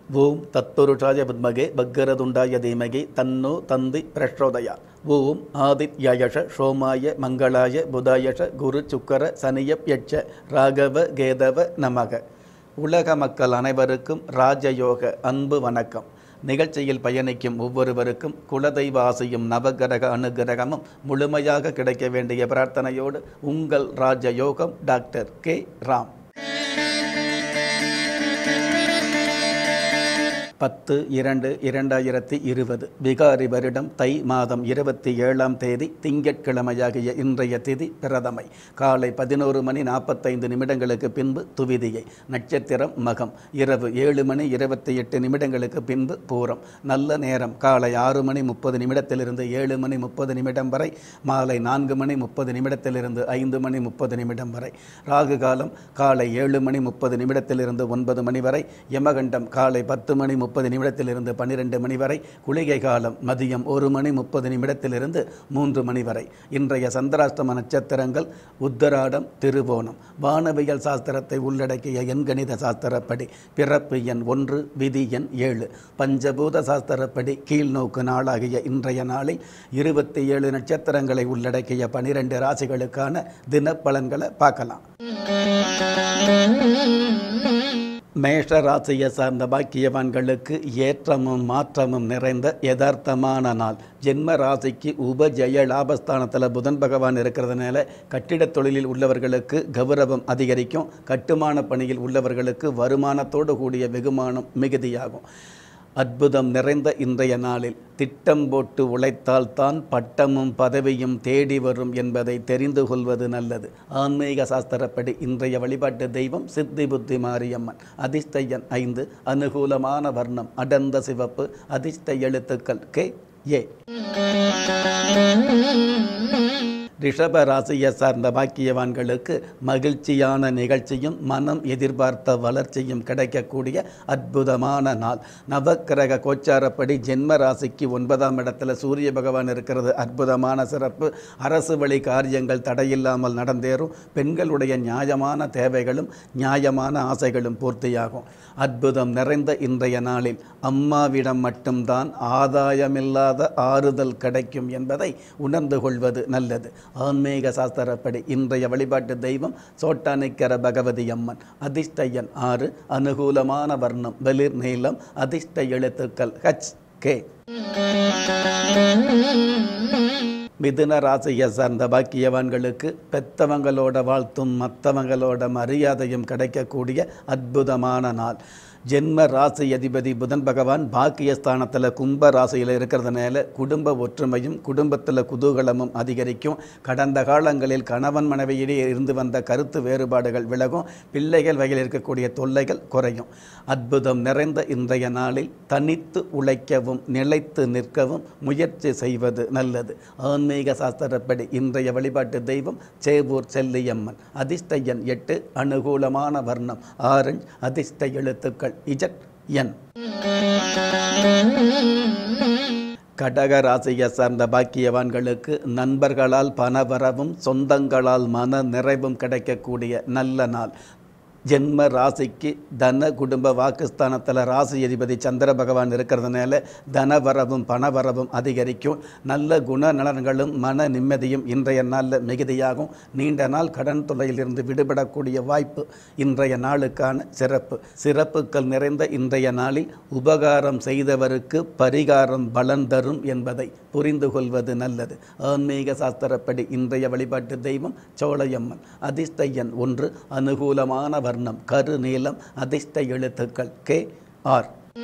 ஓம் தத்புருஷாய வித்மகே பக்கரதுண்டாய தீமகி தன்னோ தந்தி பிரச்சோதயா ஓம் ஆதித்யயஷ சோமாய மங்களாய புதாயஷ குரு சுக்கர சனியப்யட்ச ராகவ கேதவ நமக உலக மக்கள் அனைவருக்கும் ராஜயோக அன்பு வணக்கம் நிகழ்ச்சியில் பயணிக்கும் ஒவ்வொருவருக்கும் குலதெய்வ ஆசையும் நவகிரக அனுகிரகமும் முழுமையாக கிடைக்க வேண்டிய பிரார்த்தனையோடு உங்கள் ராஜயோகம் டாக்டர் கே ராம் பத்து இரண்டு இரண்டாயிரத்தி இருபது விகாரி வருடம் தை மாதம் இருபத்தி ஏழாம் தேதி திங்கட்கிழமையாகிய இன்றைய திதி பிரதமை காலை பதினோரு மணி நாற்பத்தைந்து நிமிடங்களுக்கு பின்பு துவிதியை நட்சத்திரம் மகம் இரவு ஏழு மணி இருபத்தி எட்டு நிமிடங்களுக்கு பின்பு பூரம் நல்ல நேரம் காலை ஆறு மணி முப்பது நிமிடத்திலிருந்து ஏழு மணி முப்பது நிமிடம் வரை மாலை நான்கு மணி முப்பது நிமிடத்திலிருந்து ஐந்து மணி முப்பது நிமிடம் வரை ராகு காலம் காலை ஏழு மணி முப்பது நிமிடத்திலிருந்து ஒன்பது மணி வரை யமகண்டம் காலை பத்து மணி முப்பது நிமிடத்திலிருந்து பன்னிரெண்டு மணி வரை குளிகை காலம் மதியம் ஒரு மணி முப்பது நிமிடத்திலிருந்து மூன்று மணி வரை இன்றைய சந்திராஷ்டம நட்சத்திரங்கள் உத்தராடம் திருவோணம் வானவியல் சாஸ்திரத்தை உள்ளடக்கிய எண்கணித சாஸ்திரப்படி பிறப்பு எண் ஒன்று விதி எண் ஏழு பஞ்சபூத சாஸ்திரப்படி கீழ்நோக்கு நாளாகிய இன்றைய நாளில் இருபத்தி ஏழு நட்சத்திரங்களை உள்ளடக்கிய பனிரெண்டு ராசிகளுக்கான தினப்பலன்களை பார்க்கலாம் மேஷ ராசியை சார்ந்த பாக்கியவான்களுக்கு ஏற்றமும் மாற்றமும் நிறைந்த யதார்த்தமான நாள் ஜென்ம ராசிக்கு உபஜய லாபஸ்தானத்தில் புதன் பகவான் இருக்கிறதுனால கட்டிடத் தொழிலில் உள்ளவர்களுக்கு கௌரவம் அதிகரிக்கும் கட்டுமான பணியில் உள்ளவர்களுக்கு வருமானத்தோடு கூடிய வெகுமானம் மிகுதியாகும் அற்புதம் நிறைந்த இன்றைய நாளில் திட்டம் போட்டு உழைத்தால் தான் பட்டமும் பதவியும் தேடி வரும் என்பதை தெரிந்து கொள்வது நல்லது ஆன்மீக சாஸ்திரப்படி இன்றைய வழிபாட்டு தெய்வம் சித்தி புத்தி மாரியம்மன் அதிர்ஷ்ட எண் ஐந்து அனுகூலமான வர்ணம் அடர்ந்த சிவப்பு அதிர்ஷ்ட எழுத்துக்கள் கே ஏ ரிஷப ராசியை சார்ந்த பாக்கியவான்களுக்கு மகிழ்ச்சியான நிகழ்ச்சியும் மனம் எதிர்பார்த்த வளர்ச்சியும் கிடைக்கக்கூடிய அற்புதமான நாள் நவக்கிரக கோச்சாரப்படி ஜென்ம ராசிக்கு ஒன்பதாம் இடத்துல சூரிய பகவான் இருக்கிறது அற்புதமான சிறப்பு அரசு வழி காரியங்கள் தடையில்லாமல் நடந்தேறும் பெண்களுடைய நியாயமான தேவைகளும் நியாயமான ஆசைகளும் பூர்த்தியாகும் அற்புதம் நிறைந்த இன்றைய நாளில் அம்மாவிடம் மட்டும்தான் ஆதாயமில்லாத ஆறுதல் கிடைக்கும் என்பதை உணர்ந்து கொள்வது நல்லது ஆன்மீக சாஸ்திரப்படி இன்றைய வழிபாட்டு தெய்வம் சோட்டானிக்கர பகவதி அம்மன் அதிர்ஷ்ட எண் ஆறு அனுகூலமான வர்ணம் வெளிர் நீளம் அதிர்ஷ்ட எழுத்துக்கள் ஹச் கே மிதுன ராசியை சார்ந்த பாக்கியவான்களுக்கு பெத்தவங்களோட வாழ்த்தும் மற்றவங்களோட மரியாதையும் கிடைக்கக்கூடிய அற்புதமான நாள் ஜென்ம ராசி அதிபதி புதன் பகவான் பாக்கியஸ்தானத்தில் கும்ப ராசியில் இருக்கிறதுனால குடும்ப ஒற்றுமையும் குடும்பத்தில் குதூகலமும் அதிகரிக்கும் கடந்த காலங்களில் கணவன் மனைவியிடையே இருந்து வந்த கருத்து வேறுபாடுகள் விலகும் பிள்ளைகள் வகையில் இருக்கக்கூடிய தொல்லைகள் குறையும் அற்புதம் நிறைந்த இன்றைய நாளில் தனித்து உழைக்கவும் நிலைத்து நிற்கவும் முயற்சி செய்வது நல்லது ஆன்மீக சாஸ்திரப்படி இன்றைய வழிபாட்டு தெய்வம் சேவூர் செல்லியம்மன் அதிர்ஷ்ட எண் எட்டு அனுகூலமான வர்ணம் ஆரஞ்சு அதிர்ஷ்ட எழுத்துக்கள் இஜட் என் கடக ராசியை சார்ந்த பாக்கியவான்களுக்கு நண்பர்களால் பணவரவும் சொந்தங்களால் மன நிறைவும் கிடைக்கக்கூடிய நல்ல நாள் ஜென்ம ராசிக்கு தன குடும்ப வாக்குஸ்தானத்தில் ராசி அதிபதி சந்திர பகவான் இருக்கிறதுனால தனவரவும் பணவரவும் அதிகரிக்கும் நல்ல குணநலன்களும் மன நிம்மதியும் இன்றைய நாளில் மிகுதியாகும் நீண்ட நாள் கடன் தொல்லையிலிருந்து விடுபடக்கூடிய வாய்ப்பு இன்றைய நாளுக்கான சிறப்பு சிறப்புகள் நிறைந்த இன்றைய நாளில் உபகாரம் செய்தவருக்கு பரிகாரம் பலன் தரும் என்பதை புரிந்து கொள்வது நல்லது ஆன்மீக சாஸ்திரப்படி இன்றைய வழிபாட்டு தெய்வம் சோழையம்மன் அதிர்ஷ்ட எண் ஒன்று அனுகூலமான வர்ணம் கரு நீளம் அதிர்ஷ்ட எழுத்துக்கள் கே ஆர்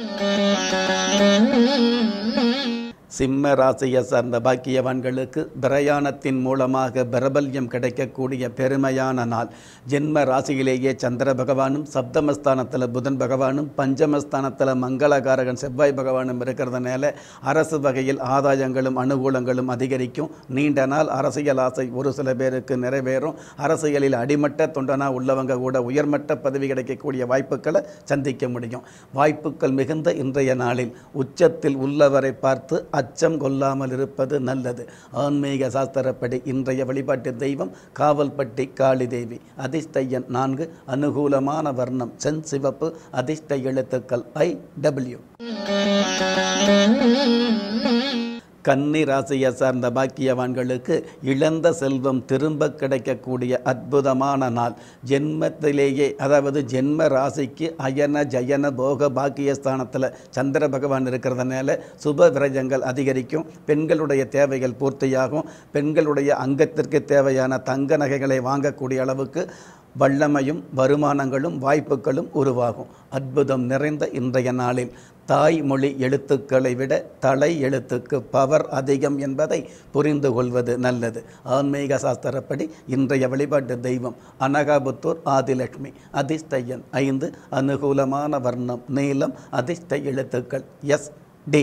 சிம்ம ராசியை சார்ந்த பாக்கியவான்களுக்கு பிரயாணத்தின் மூலமாக பிரபல்யம் கிடைக்கக்கூடிய பெருமையான நாள் ஜென்ம ராசியிலேயே சந்திர பகவானும் சப்தமஸ்தானத்தில் புதன் பகவானும் பஞ்சமஸ்தானத்தில் மங்களகாரகன் செவ்வாய் பகவானும் இருக்கிறதுனால அரசு வகையில் ஆதாயங்களும் அனுகூலங்களும் அதிகரிக்கும் நீண்ட நாள் அரசியல் ஆசை ஒரு சில பேருக்கு நிறைவேறும் அரசியலில் அடிமட்ட தொண்டனா உள்ளவங்க கூட உயர்மட்ட பதவி கிடைக்கக்கூடிய வாய்ப்புகளை சந்திக்க முடியும் வாய்ப்புகள் மிகுந்த இன்றைய நாளில் உச்சத்தில் உள்ளவரை பார்த்து அச்சம் கொள்ளாமல் இருப்பது நல்லது ஆன்மீக சாஸ்திரப்படி இன்றைய வழிபாட்டு தெய்வம் காவல்பட்டி காளி தேவி அதிர்ஷ்ட எண் நான்கு அனுகூலமான வர்ணம் சென் சிவப்பு அதிர்ஷ்ட எழுத்துக்கள் ஐ டபிள்யூ கன்னி ராசியை சார்ந்த பாக்கியவான்களுக்கு இழந்த செல்வம் திரும்ப கிடைக்கக்கூடிய அற்புதமான நாள் ஜென்மத்திலேயே அதாவது ஜென்ம ராசிக்கு அயன ஜயன போக பாக்கியஸ்தானத்தில் சந்திர பகவான் இருக்கிறதுனால சுப விரயங்கள் அதிகரிக்கும் பெண்களுடைய தேவைகள் பூர்த்தியாகும் பெண்களுடைய அங்கத்திற்கு தேவையான தங்க நகைகளை வாங்கக்கூடிய அளவுக்கு வல்லமையும் வருமானங்களும் வாய்ப்புகளும் உருவாகும் அற்புதம் நிறைந்த இன்றைய நாளில் தாய்மொழி எழுத்துக்களை விட தலை எழுத்துக்கு பவர் அதிகம் என்பதை புரிந்து கொள்வது நல்லது ஆன்மீக சாஸ்திரப்படி இன்றைய வழிபாட்டு தெய்வம் அனகாபுத்தூர் ஆதிலட்சுமி அதிர்ஷ்டயன் ஐந்து அனுகூலமான வர்ணம் நீளம் அதிர்ஷ்ட எழுத்துக்கள் எஸ் டி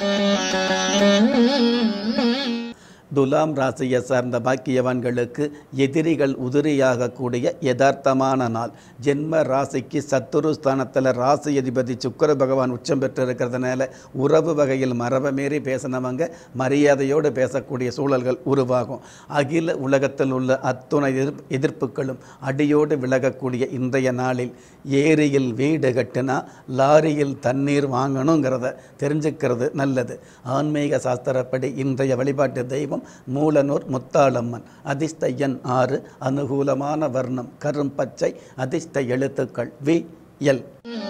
துலாம் ராசியை சார்ந்த பாக்கியவான்களுக்கு எதிரிகள் உதிரியாகக்கூடிய யதார்த்தமான நாள் ஜென்ம ராசிக்கு சத்துரு ஸ்தானத்தில் ராசி அதிபதி சுக்கர பகவான் உச்சம் பெற்று இருக்கிறதுனால உறவு வகையில் மரபை மீறி பேசினவங்க மரியாதையோடு பேசக்கூடிய சூழல்கள் உருவாகும் அகில உலகத்தில் உள்ள அத்துணை எதிர்ப் எதிர்ப்புகளும் அடியோடு விலகக்கூடிய இன்றைய நாளில் ஏரியில் வீடு கட்டினா லாரியில் தண்ணீர் வாங்கணுங்கிறத தெரிஞ்சுக்கிறது நல்லது ஆன்மீக சாஸ்திரப்படி இன்றைய வழிபாட்டு தெய்வம் மூலனூர் முத்தாளம்மன் அதிர்ஷ்ட எண் ஆறு அனுகூலமான வர்ணம் கரும் பச்சை அதிர்ஷ்ட எழுத்துக்கள் வி எல்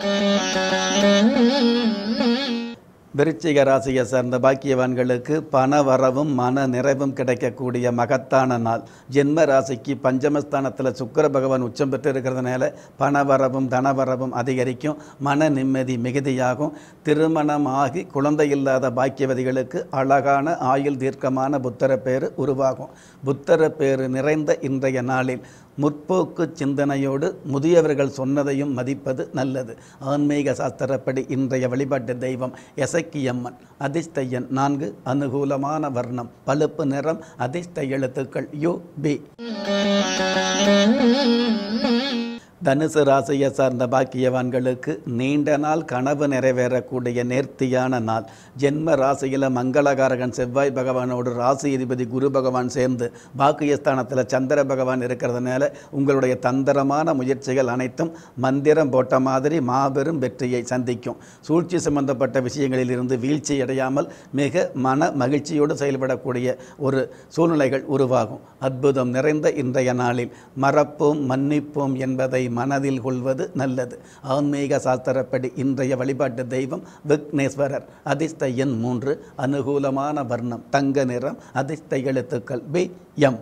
விருச்சிக ராசியை சார்ந்த பாக்கியவான்களுக்கு பண வரவும் மன நிறைவும் கிடைக்கக்கூடிய மகத்தான நாள் ஜென்ம ராசிக்கு பஞ்சமஸ்தானத்தில் சுக்கர பகவான் உச்சம் பெற்று இருக்கிறதுனால பண வரவும் தனவரவும் அதிகரிக்கும் மன நிம்மதி மிகுதியாகும் திருமணம் ஆகி குழந்தை இல்லாத பாக்கியவதிகளுக்கு அழகான ஆயுள் தீர்க்கமான புத்தர பேரு உருவாகும் புத்தர பேரு நிறைந்த இன்றைய நாளில் முற்போக்கு சிந்தனையோடு முதியவர்கள் சொன்னதையும் மதிப்பது நல்லது ஆன்மீக சாஸ்திரப்படி இன்றைய வழிபாட்டு தெய்வம் எசக்கியம்மன் அதிர்ஷ்ட எண் நான்கு அனுகூலமான வர்ணம் பழுப்பு நிறம் அதிர்ஷ்ட எழுத்துக்கள் யு பி தனுசு ராசியை சார்ந்த பாக்கியவான்களுக்கு நீண்ட நாள் கனவு நிறைவேறக்கூடிய நேர்த்தியான நாள் ஜென்ம ராசியில் மங்களகாரகன் செவ்வாய் பகவானோடு ராசி அதிபதி குரு பகவான் சேர்ந்து பாக்கியஸ்தானத்தில் சந்திர பகவான் இருக்கிறதுனால உங்களுடைய தந்திரமான முயற்சிகள் அனைத்தும் மந்திரம் போட்ட மாதிரி மாபெரும் வெற்றியை சந்திக்கும் சூழ்ச்சி சம்பந்தப்பட்ட விஷயங்களில் இருந்து வீழ்ச்சி அடையாமல் மிக மன மகிழ்ச்சியோடு செயல்படக்கூடிய ஒரு சூழ்நிலைகள் உருவாகும் அற்புதம் நிறைந்த இன்றைய நாளில் மறப்போம் மன்னிப்போம் என்பதை மனதில் கொள்வது நல்லது ஆன்மீக சாஸ்திரப்படி இன்றைய வழிபாட்டு தெய்வம் விக்னேஸ்வரர் அதிர்ஷ்ட எண் மூன்று அனுகூலமான வர்ணம் தங்க நிறம் அதிர்ஷ்ட எழுத்துக்கள் பி எம்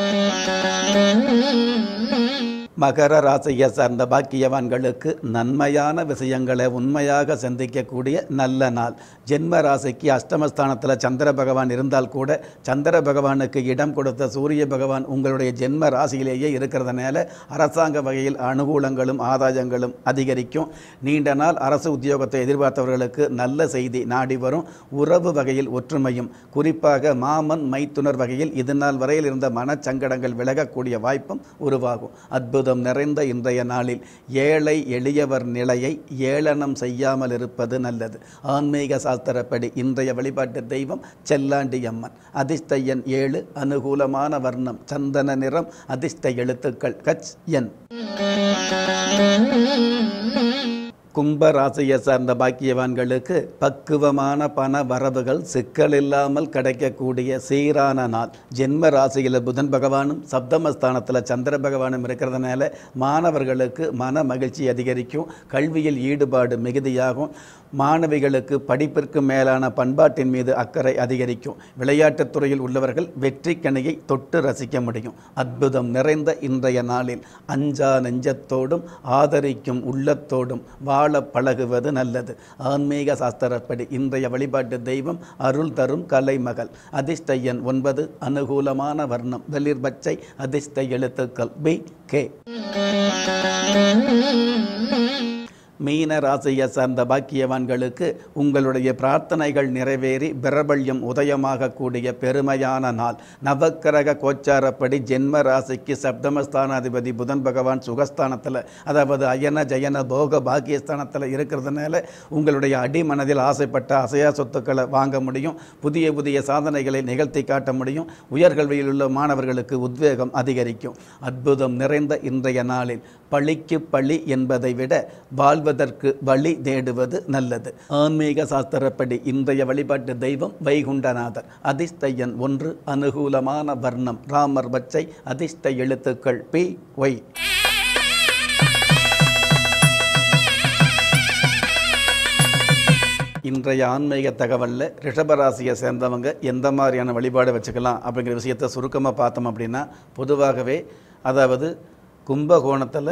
மகர ராசியை சார்ந்த பாக்கியவான்களுக்கு நன்மையான விஷயங்களை உண்மையாக சந்திக்கக்கூடிய நல்ல நாள் ஜென்ம ராசிக்கு அஷ்டமஸ்தானத்தில் சந்திர பகவான் இருந்தால் கூட சந்திர பகவானுக்கு இடம் கொடுத்த சூரிய பகவான் உங்களுடைய ஜென்ம ராசியிலேயே இருக்கிறதுனால அரசாங்க வகையில் அனுகூலங்களும் ஆதாயங்களும் அதிகரிக்கும் நீண்ட நாள் அரசு உத்தியோகத்தை எதிர்பார்த்தவர்களுக்கு நல்ல செய்தி நாடி வரும் உறவு வகையில் ஒற்றுமையும் குறிப்பாக மாமன் மைத்துனர் வகையில் இது நாள் வரையில் இருந்த மனச்சங்கடங்கள் விலகக்கூடிய வாய்ப்பும் உருவாகும் அற்புதம் நிறைந்த இன்றைய நாளில் ஏழை எளியவர் நிலையை ஏளனம் செய்யாமல் இருப்பது நல்லது ஆன்மீக சாஸ்திரப்படி இன்றைய வழிபாட்டு தெய்வம் செல்லாண்டி அம்மன் அதிர்ஷ்ட எண் ஏழு அனுகூலமான வர்ணம் சந்தன நிறம் அதிர்ஷ்ட எழுத்துக்கள் கச் என் கும்ப ராசியை சார்ந்த பாக்கியவான்களுக்கு பக்குவமான பண வரவுகள் சிக்கல் இல்லாமல் கிடைக்கக்கூடிய சீரான நாள் ஜென்ம ராசியில் புதன் பகவானும் சப்தமஸ்தானத்தில் சந்திர பகவானும் இருக்கிறதுனால மாணவர்களுக்கு மன மகிழ்ச்சி அதிகரிக்கும் கல்வியில் ஈடுபாடு மிகுதியாகும் மாணவிகளுக்கு படிப்பிற்கு மேலான பண்பாட்டின் மீது அக்கறை அதிகரிக்கும் விளையாட்டுத் துறையில் உள்ளவர்கள் வெற்றி கனியை தொட்டு ரசிக்க முடியும் அற்புதம் நிறைந்த இன்றைய நாளில் அஞ்சா நெஞ்சத்தோடும் ஆதரிக்கும் உள்ளத்தோடும் வாழ பழகுவது நல்லது ஆன்மீக சாஸ்திரப்படி இன்றைய வழிபாட்டு தெய்வம் அருள் தரும் கலைமகள் அதிர்ஷ்ட எண் ஒன்பது அனுகூலமான வர்ணம் வெளிர் பச்சை அதிர்ஷ்ட எழுத்துக்கள் பி கே மீன ராசியை சார்ந்த பாக்கியவான்களுக்கு உங்களுடைய பிரார்த்தனைகள் நிறைவேறி பிரபல்யம் உதயமாகக்கூடிய பெருமையான நாள் நவக்கிரக கோச்சாரப்படி ஜென்ம ராசிக்கு சப்தமஸ்தானாதிபதி புதன் பகவான் சுகஸ்தானத்தில் அதாவது அயன ஜயன போக பாக்கியஸ்தானத்தில் இருக்கிறதுனால உங்களுடைய அடிமனதில் ஆசைப்பட்ட அசையா சொத்துக்களை வாங்க முடியும் புதிய புதிய சாதனைகளை நிகழ்த்தி காட்ட முடியும் உயர்கல்வியில் உள்ள மாணவர்களுக்கு உத்வேகம் அதிகரிக்கும் அற்புதம் நிறைந்த இன்றைய நாளில் பழிக்கு பழி என்பதை விட வாழ்வதற்கு வழி தேடுவது நல்லது ஆன்மீக சாஸ்திரப்படி இன்றைய வழிபாட்டு தெய்வம் வைகுண்டநாதர் அதிர்ஷ்ட எண் ஒன்று அனுகூலமான வர்ணம் ராமர் பச்சை அதிர்ஷ்ட எழுத்துக்கள் பி ஒய் இன்றைய ஆன்மீக தகவலில் ரிஷபராசியை சேர்ந்தவங்க எந்த மாதிரியான வழிபாடு வச்சுக்கலாம் அப்படிங்கிற விஷயத்தை சுருக்கமாக பார்த்தோம் அப்படின்னா பொதுவாகவே அதாவது கும்பகோணத்தில்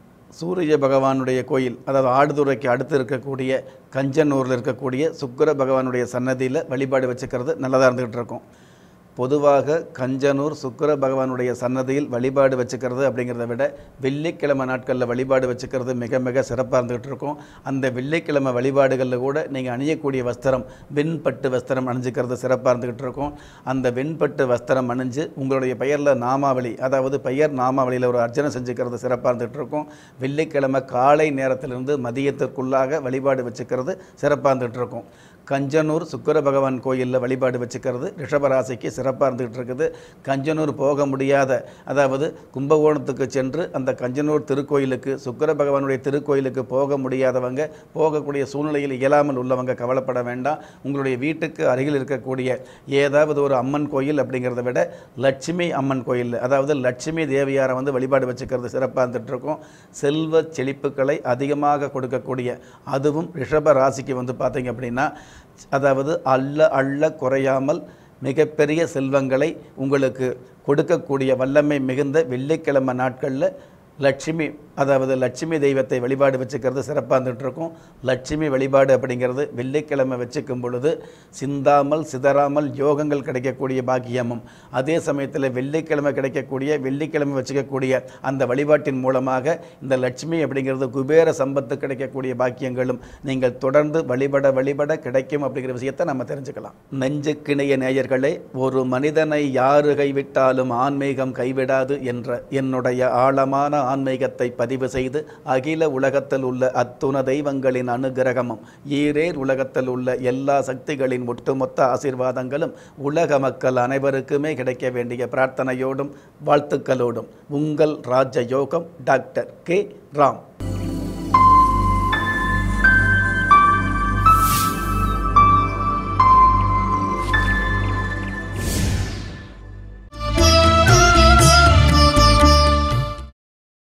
சூரிய பகவானுடைய கோயில் அதாவது ஆடுதுறைக்கு அடுத்து இருக்கக்கூடிய கஞ்சனூரில் இருக்கக்கூடிய சுக்கிர பகவானுடைய சன்னதியில் வழிபாடு வச்சுக்கிறது நல்லதாக இருந்துகிட்டு இருக்கும் பொதுவாக கஞ்சனூர் சுக்கிர பகவானுடைய சன்னதியில் வழிபாடு வச்சுக்கிறது அப்படிங்கிறத விட வெள்ளிக்கிழமை நாட்களில் வழிபாடு வச்சுக்கிறது மிக மிக சிறப்பாக இருந்துகிட்டு இருக்கும் அந்த வெள்ளிக்கிழமை வழிபாடுகளில் கூட நீங்கள் அணியக்கூடிய வஸ்திரம் வெண்பட்டு வஸ்திரம் அணிஞ்சிக்கிறது சிறப்பாக இருந்துகிட்டு இருக்கும் அந்த வெண்பட்டு வஸ்திரம் அணிஞ்சு உங்களுடைய பெயரில் நாமாவளி அதாவது பெயர் நாமாவளியில் ஒரு அர்ச்சனை செஞ்சுக்கிறது சிறப்பாக இருந்துகிட்டு இருக்கும் வெள்ளிக்கிழமை காலை நேரத்திலிருந்து மதியத்திற்குள்ளாக வழிபாடு வச்சுக்கிறது சிறப்பாக இருந்துகிட்டு இருக்கும் கஞ்சனூர் சுக்கிர பகவான் கோயிலில் வழிபாடு வச்சுக்கிறது ரிஷபராசிக்கு சிறப்பாக இருந்துகிட்டு இருக்குது கஞ்சனூர் போக முடியாத அதாவது கும்பகோணத்துக்கு சென்று அந்த கஞ்சனூர் திருக்கோயிலுக்கு சுக்கிர பகவானுடைய திருக்கோயிலுக்கு போக முடியாதவங்க போகக்கூடிய சூழ்நிலையில் இயலாமல் உள்ளவங்க கவலைப்பட வேண்டாம் உங்களுடைய வீட்டுக்கு அருகில் இருக்கக்கூடிய ஏதாவது ஒரு அம்மன் கோயில் அப்படிங்கிறத விட லட்சுமி அம்மன் கோயில் அதாவது லட்சுமி தேவியாரை வந்து வழிபாடு வச்சுக்கிறது சிறப்பாக இருந்துட்டு இருக்கும் செல்வ செழிப்புகளை அதிகமாக கொடுக்கக்கூடிய அதுவும் ரிஷப ராசிக்கு வந்து பார்த்தீங்க அப்படின்னா அதாவது அள்ள அள்ள குறையாமல் மிகப்பெரிய செல்வங்களை உங்களுக்கு கொடுக்கக்கூடிய வல்லமை மிகுந்த வெள்ளிக்கிழமை நாட்களில் லட்சுமி அதாவது லட்சுமி தெய்வத்தை வழிபாடு வச்சுக்கிறது சிறப்பாக இருந்துட்டு இருக்கும் லட்சுமி வழிபாடு அப்படிங்கிறது வெள்ளிக்கிழமை வச்சுக்கும் பொழுது சிந்தாமல் சிதறாமல் யோகங்கள் கிடைக்கக்கூடிய பாக்கியமும் அதே சமயத்தில் வெள்ளிக்கிழமை கிடைக்கக்கூடிய வெள்ளிக்கிழமை வச்சுக்கக்கூடிய அந்த வழிபாட்டின் மூலமாக இந்த லட்சுமி அப்படிங்கிறது குபேர சம்பத்து கிடைக்கக்கூடிய பாக்கியங்களும் நீங்கள் தொடர்ந்து வழிபட வழிபட கிடைக்கும் அப்படிங்கிற விஷயத்தை நம்ம தெரிஞ்சுக்கலாம் நெஞ்சுக்கிணைய நேயர்களே ஒரு மனிதனை யாரு கைவிட்டாலும் ஆன்மீகம் கைவிடாது என்ற என்னுடைய ஆழமான ஆன்மீகத்தை பதிவு செய்து அகில உலகத்தில் உள்ள அத்துண தெய்வங்களின் அனுகிரகமும் ஈரேர் உலகத்தில் உள்ள எல்லா சக்திகளின் ஒட்டுமொத்த ஆசீர்வாதங்களும் உலக மக்கள் அனைவருக்குமே கிடைக்க வேண்டிய பிரார்த்தனையோடும் வாழ்த்துக்களோடும் உங்கள் ராஜயோகம் டாக்டர் கே ராம்